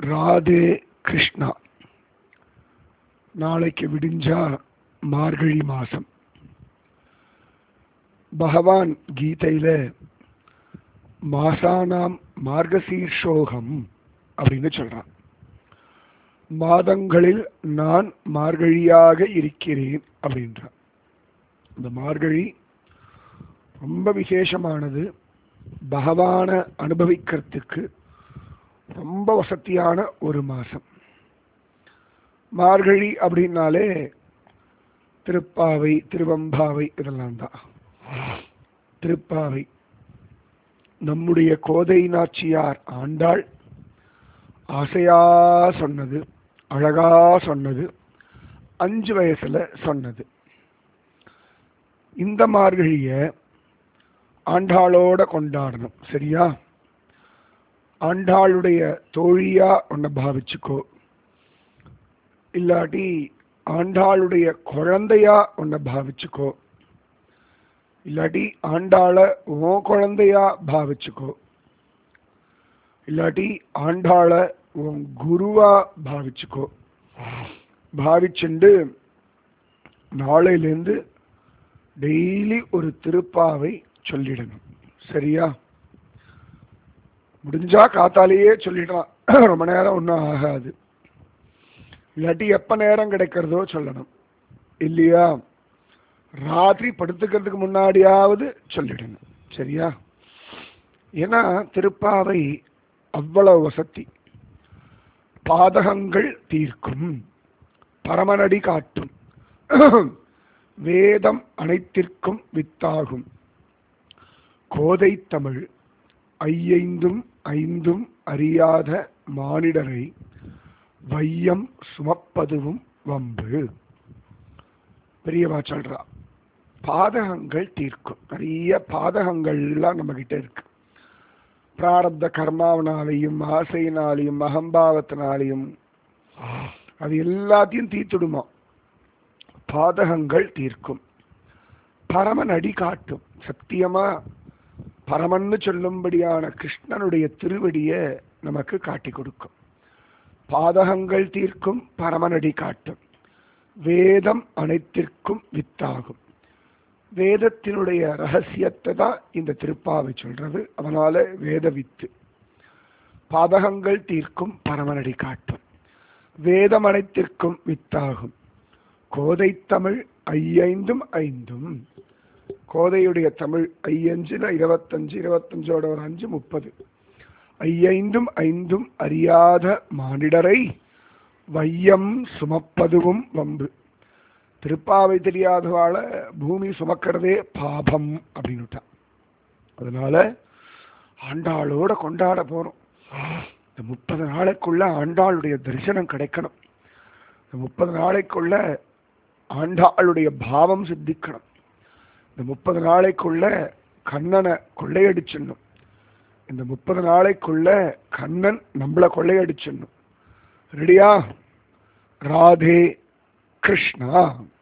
ராதே கிருஷ்ணா நாளைக்கு விடிஞ்சா மார்கழி மாசம் பகவான் கீதையில மாசானாம் மார்கசீர்ஷோகம் அப்படின்னு சொல்றான் மாதங்களில் நான் மார்கழியாக இருக்கிறேன் அப்படின்றான் இந்த மார்கழி ரொம்ப விசேஷமானது பகவானை அனுபவிக்கிறதுக்கு ரொம்ப வசதியான ஒரு மாதம் மார்கழி அப்படின்னாலே திருப்பாவை திருவம்பாவை இதெல்லாம் தான் திருப்பாவை நம்முடைய கோதை நாச்சியார் ஆண்டாள் ஆசையா சொன்னது அழகா சொன்னது அஞ்சு வயசுல சொன்னது இந்த மார்கழிய ஆண்டாளோட கொண்டாடணும் சரியா ஆண்டாளுடைய தோழியா உன்னை பாவிச்சுக்கோ இல்லாட்டி ஆண்டாளுடைய குழந்தையா உன்னை பாவிச்சுக்கோ இல்லாட்டி ஆண்டாள உன் குழந்தையா பாவிச்சுக்கோ இல்லாட்டி ஆண்டாள உன் குருவா பாவிச்சுக்கோ பாவிச்சுண்டு நாளையிலேருந்து டெய்லி ஒரு திருப்பாவை சொல்லிடணும் சரியா முடிஞ்சா காத்தாலேயே சொல்லிடலாம் ரொம்ப நேரம் ஒன்றும் ஆகாது இல்லாட்டி எப்போ நேரம் கிடைக்கிறதோ சொல்லணும் இல்லையா ராத்திரி படுத்துக்கிறதுக்கு முன்னாடியாவது சொல்லிடணும் சரியா ஏன்னா திருப்பாவை அவ்வளவு வசதி பாதகங்கள் தீர்க்கும் பரமனடி காட்டும் வேதம் அனைத்திற்கும் வித்தாகும் கோதை தமிழ் ஐயைந்தும் ஐந்தும் அறியாத மானிடரை வையம் சுமப்பதுவும் வம்பு பெரியவா சொல்றா பாதகங்கள் தீர்க்கும் நிறைய பாதகங்கள்லாம் நம்ம கிட்ட இருக்கு பிராரப்த கர்மாவனாலையும் ஆசையினாலையும் அகம்பாவத்தினாலையும் அது எல்லாத்தையும் தீர்த்துடுமா பாதகங்கள் தீர்க்கும் பரமன் அடி காட்டும் சத்தியமா பரமன்னு சொல்லும்படியான கிருஷ்ணனுடைய திருவடிய நமக்கு காட்டி கொடுக்கும் பாதகங்கள் தீர்க்கும் பரமனடி காட்டும் வேதம் அனைத்திற்கும் வித்தாகும் வேதத்தினுடைய ரகசியத்தை தான் இந்த திருப்பாவை சொல்றது அதனால வேத வித்து பாதகங்கள் தீர்க்கும் பரமனடி காட்டும் வேதம் அனைத்திற்கும் வித்தாகும் கோதை தமிழ் ஐயைந்தும் ஐந்தும் கோதையுடைய தமிழ் ஐயஞ்சுல இருபத்தஞ்சு இருபத்தஞ்சோட ஒரு அஞ்சு முப்பது ஐயைந்தும் ஐந்தும் அறியாத மானிடரை வையம் சுமப்பதுவும் வம்பு திருப்பாவை தெரியாதவாள பூமி சுமக்கிறதே பாபம் அப்படின்னுட்டான் அதனால ஆண்டாளோட கொண்டாட போறோம் இந்த முப்பது நாளைக்குள்ள ஆண்டாளுடைய தரிசனம் கிடைக்கணும் இந்த முப்பது நாளைக்குள்ள ஆண்டாளுடைய பாவம் சித்திக்கணும் இந்த முப்பது நாளைக்குள்ள கண்ணனை கொள்ளையடிச்சிடணும் இந்த முப்பது நாளைக்குள்ள கண்ணன் நம்மளை கொள்ளையடிச்சிடணும் ரெடியா ராதே கிருஷ்ணா